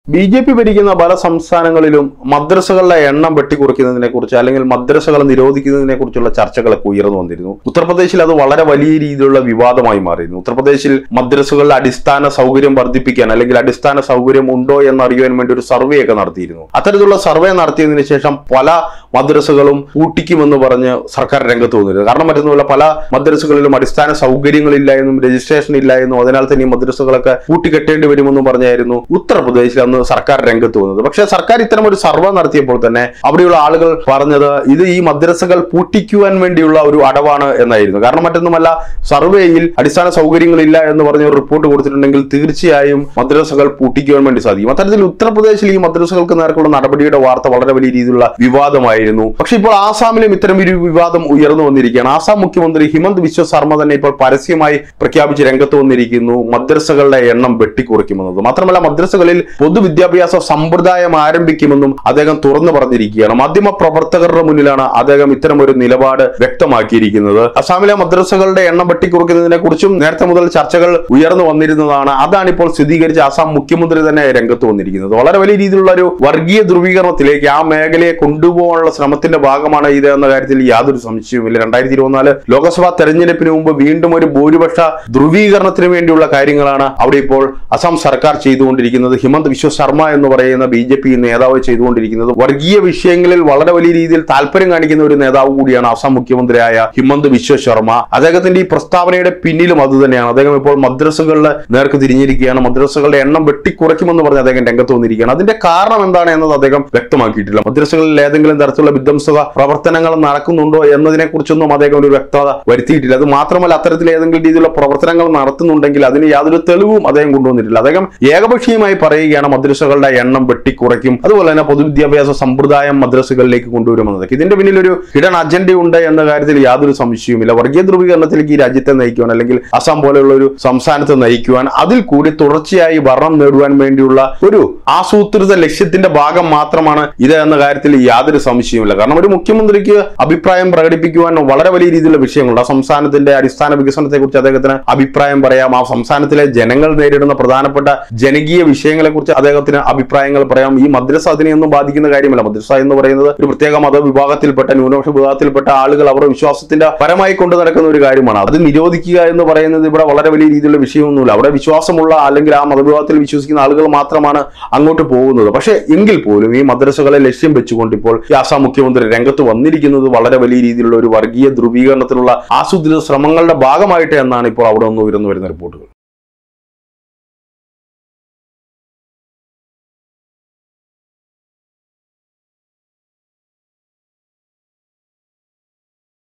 B J P ഭരിക്കുന്ന പല സംസ്ഥാനങ്ങളിലും മദ്രസകളുടെ എണ്ണം വെട്ടിക്കുറയ്ക്കുന്നതിനെ കുറിച്ച് അല്ലെങ്കിൽ മദ്രസകൾ നിരോധിക്കുന്നതിനെ കുറിച്ചുള്ള ചർച്ചകളൊക്കെ ഉയർന്നു വന്നിരുന്നു ഉത്തർപ്രദേശിൽ അത് വളരെ വലിയ രീതിയിലുള്ള വിവാദമായി മാറിയിരുന്നു ഉത്തർപ്രദേശിൽ മദ്രസകളുടെ അടിസ്ഥാന സൗകര്യം വർദ്ധിപ്പിക്കാൻ അല്ലെങ്കിൽ അടിസ്ഥാന സൗകര്യം ഉണ്ടോ എന്നറിയുവാൻ വേണ്ടി ഒരു സർവേ ഒക്കെ നടത്തിയിരുന്നു അത്തരത്തിലുള്ള സർവേ നടത്തിയതിനു ശേഷം പല മദ്രസകളും പൂട്ടിക്കുമെന്ന് പറഞ്ഞ് സർക്കാർ രംഗത്ത് വന്നിരുന്നു കാരണം മറ്റൊന്നുമല്ല പല മദ്രസകളിലും അടിസ്ഥാന സൗകര്യങ്ങളില്ല എന്നും രജിസ്ട്രേഷൻ ഇല്ല എന്നും അതിനാൽ തന്നെ ഈ മദ്രസകളൊക്കെ പൂട്ടിക്കെട്ടേണ്ടി വരുമെന്നും പറഞ്ഞായിരുന്നു ഉത്തർപ്രദേശിൽ അന്ന് സർക്കാർ രംഗത്ത് വന്നത് പക്ഷേ സർക്കാർ ഇത്തരം ഒരു സർവേ നടത്തിയപ്പോൾ തന്നെ അവിടെയുള്ള ആളുകൾ പറഞ്ഞത് ഇത് ഈ മദ്രസകൾ പൂട്ടിക്കുവാൻ വേണ്ടിയുള്ള ഒരു അടവാണ് എന്നായിരുന്നു കാരണം മറ്റൊന്നുമല്ല സർവേയിൽ അടിസ്ഥാന സൗകര്യങ്ങളില്ല എന്ന് പറഞ്ഞ ഒരു റിപ്പോർട്ട് കൊടുത്തിട്ടുണ്ടെങ്കിൽ തീർച്ചയായും മദ്രസകൾ പൂട്ടിക്കുവാൻ വേണ്ടി സാധിക്കും അത്തരത്തിൽ ഉത്തർപ്രദേശിൽ ഈ മദ്രസകൾക്ക് നേർക്കുള്ള നടപടിയുടെ വാർത്ത വളരെ വലിയ രീതിയിലുള്ള വിവാദമായിരുന്നു പക്ഷെ ഇപ്പോൾ ആസാമിലും ഇത്തരം ഒരു വിവാദം ഉയർന്നു വന്നിരിക്കുകയാണ് ആസാം മുഖ്യമന്ത്രി ഹിമന്ത് ബിശ്വ ശർമ്മ തന്നെ ഇപ്പോൾ പരസ്യമായി പ്രഖ്യാപിച്ച് രംഗത്ത് വന്നിരിക്കുന്നു മദ്രസകളുടെ എണ്ണം വെട്ടിക്കുറയ്ക്കുമെന്നത് മാത്രമല്ല മദ്രസകളിൽ പൊതുവിദ്യാഭ്യാസ സമ്പ്രദായം ആരംഭിക്കുമെന്നും അദ്ദേഹം തുറന്നു പറഞ്ഞിരിക്കുകയാണ് മാധ്യമ പ്രവർത്തകരുടെ മുന്നിലാണ് അദ്ദേഹം ഇത്തരം ഒരു നിലപാട് വ്യക്തമാക്കിയിരിക്കുന്നത് അസാമിലെ മദ്രസകളുടെ എണ്ണം വെട്ടിക്കുറയ്ക്കുന്നതിനെ കുറിച്ചും നേരത്തെ മുതൽ ചർച്ചകൾ ഉയർന്നു വന്നിരുന്നതാണ് അതാണ് ഇപ്പോൾ സ്ഥിരീകരിച്ച് ആസാം മുഖ്യമന്ത്രി തന്നെ രംഗത്ത് വന്നിരിക്കുന്നത് വളരെ വലിയ രീതിയിലുള്ള ഒരു വർഗീയ ധ്രുവീകരണത്തിലേക്ക് ആ മേഖലയെ കൊണ്ടുപോകാനുള്ള ശ്രമത്തിന്റെ ഭാഗമാണ് ഇത് എന്ന കാര്യത്തിൽ യാതൊരു സംശയവുമില്ല രണ്ടായിരത്തി ഇരുപത്തിനാല് ലോക്സഭാ തെരഞ്ഞെടുപ്പിന് മുമ്പ് വീണ്ടും ഒരു ഭൂരിപക്ഷ ധ്രുവീകരണത്തിന് വേണ്ടിയുള്ള കാര്യങ്ങളാണ് അവിടെ ഇപ്പോൾ അസം സർക്കാർ ചെയ്തുകൊണ്ടിരിക്കുന്നത് ഹിമന്ത് വിശ്വ ശർമ്മ എന്ന് പറയുന്ന ബി ജെ പി നേതാവ് ചെയ്തുകൊണ്ടിരിക്കുന്നത് വർഗീയ വിഷയങ്ങളിൽ വളരെ വലിയ രീതിയിൽ താല്പര്യം കാണിക്കുന്ന ഒരു നേതാവ് കൂടിയാണ് അസം മുഖ്യമന്ത്രിയായ ഹിമന്ത് വിശ്വ ശർമ്മ അദ്ദേഹത്തിന്റെ ഈ പ്രസ്താവനയുടെ പിന്നിലും അത് തന്നെയാണ് അദ്ദേഹം ഇപ്പോൾ മദ്രസകളുടെ നേർക്ക് തിരിഞ്ഞിരിക്കുകയാണ് മദ്രസകളുടെ എണ്ണം വെട്ടിക്കുറയ്ക്കുമെന്ന് പറഞ്ഞ് അദ്ദേഹം രംഗത്ത് വന്നിരിക്കുകയാണ് അതിന്റെ കാരണം എന്താണ് എന്നത് അദ്ദേഹം വ്യക്തമാക്കിയിട്ടില്ല മദ്രസകളിൽ ഏതെങ്കിലും തരത്തിലുള്ള വിധ്വംസക പ്രവർത്തനങ്ങൾ നടക്കുന്നുണ്ടോ എന്നതിനെ കുറിച്ചൊന്നും അദ്ദേഹം ഒരു വ്യക്തത വരുത്തിയിട്ടില്ല അത് മാത്രമല്ല അത്തരത്തിൽ ഏതെങ്കിലും രീതിയിലുള്ള പ്രവർത്തനങ്ങൾ നടത്തുന്നുണ്ടെങ്കിൽ അതിന് യാതൊരു തെളിവും അദ്ദേഹം കൊണ്ടുവന്നിട്ടില്ല അദ്ദേഹം ഏകപക്ഷീയമായി പറയുകയാണ് മദ്രസകളുടെ എണ്ണം വെട്ടിക്കുറയ്ക്കും അതുപോലെ തന്നെ പൊതുവിദ്യാഭ്യാസ സമ്പ്രദായം മദ്രസകളിലേക്ക് കൊണ്ടുവരുമെന്നതൊക്കെ ഇതിന്റെ പിന്നിൽ ഒരു ഹിഡൻ അജണ്ട ഉണ്ട് എന്ന കാര്യത്തിൽ യാതൊരു സംശയവുമില്ല വർഗീയ ധ്രുവീകരണത്തിലേക്ക് ഈ രാജ്യത്തെ നയിക്കുവാൻ അല്ലെങ്കിൽ അസം പോലെയുള്ള ഒരു സംസ്ഥാനത്തെ നയിക്കുവാൻ അതിൽ കൂടി തുടർച്ചയായി ഭരണം നേടുവാൻ വേണ്ടിയുള്ള ഒരു ആസൂത്രിത ലക്ഷ്യത്തിന്റെ ഭാഗം മാത്രമാണ് ഇത് എന്ന കാര്യത്തിൽ യാതൊരു സംശയവുമില്ല കാരണം ഒരു മുഖ്യമന്ത്രിക്ക് അഭിപ്രായം പ്രകടിപ്പിക്കുവാൻ വളരെ വലിയ രീതിയിലുള്ള വിഷയങ്ങളുണ്ട് ആ സംസ്ഥാനത്തിന്റെ അടിസ്ഥാന വികസനത്തെ കുറിച്ച് അദ്ദേഹത്തിന് അഭിപ്രായം പറയാം ആ സംസ്ഥാനത്തിലെ ജനങ്ങൾ നേരിടുന്ന പ്രധാനപ്പെട്ട ജനകീയ വിഷയങ്ങളെ കുറിച്ച് അദ്ദേഹത്തിന് അഭിപ്രായങ്ങൾ പറയാം ഈ മദ്രസ അതിനെയൊന്നും ബാധിക്കുന്ന കാര്യമല്ല മദ്രസ എന്ന് പറയുന്നത് ഒരു പ്രത്യേക മതവിഭാഗത്തിൽപ്പെട്ട ന്യൂനപക്ഷ വിഭാഗത്തിൽപ്പെട്ട ആളുകൾ അവരുടെ വിശ്വാസത്തിന്റെ പരമായി കൊണ്ട് നടക്കുന്ന ഒരു കാര്യമാണ് അത് നിരോധിക്കുക എന്ന് പറയുന്നത് ഇവിടെ വളരെ വലിയ രീതിയിലുള്ള വിഷയമൊന്നുമില്ല അവിടെ വിശ്വാസമുള്ള അല്ലെങ്കിൽ ആ മതവിഭാഗത്തിൽ വിശ്വസിക്കുന്ന ആളുകൾ മാത്രമാണ് അങ്ങോട്ട് പോകുന്നത് പക്ഷേ എങ്കിൽ പോലും ഈ മദ്രസകളെ ലക്ഷ്യം വെച്ചുകൊണ്ട് ഇപ്പോൾ ഈ ആസാം മുഖ്യമന്ത്രി രംഗത്ത് വന്നിരിക്കുന്നത് വളരെ വലിയ രീതിയിലുള്ള ഒരു വർഗീയ ധ്രുവീകരണത്തിലുള്ള ആസൂത്രിത ശ്രമങ്ങളുടെ ഭാഗമായിട്ട് എന്നാണ് ഇപ്പോൾ അവിടെ നിന്ന് ഉയർന്നു വരുന്ന റിപ്പോർട്ടുകൾ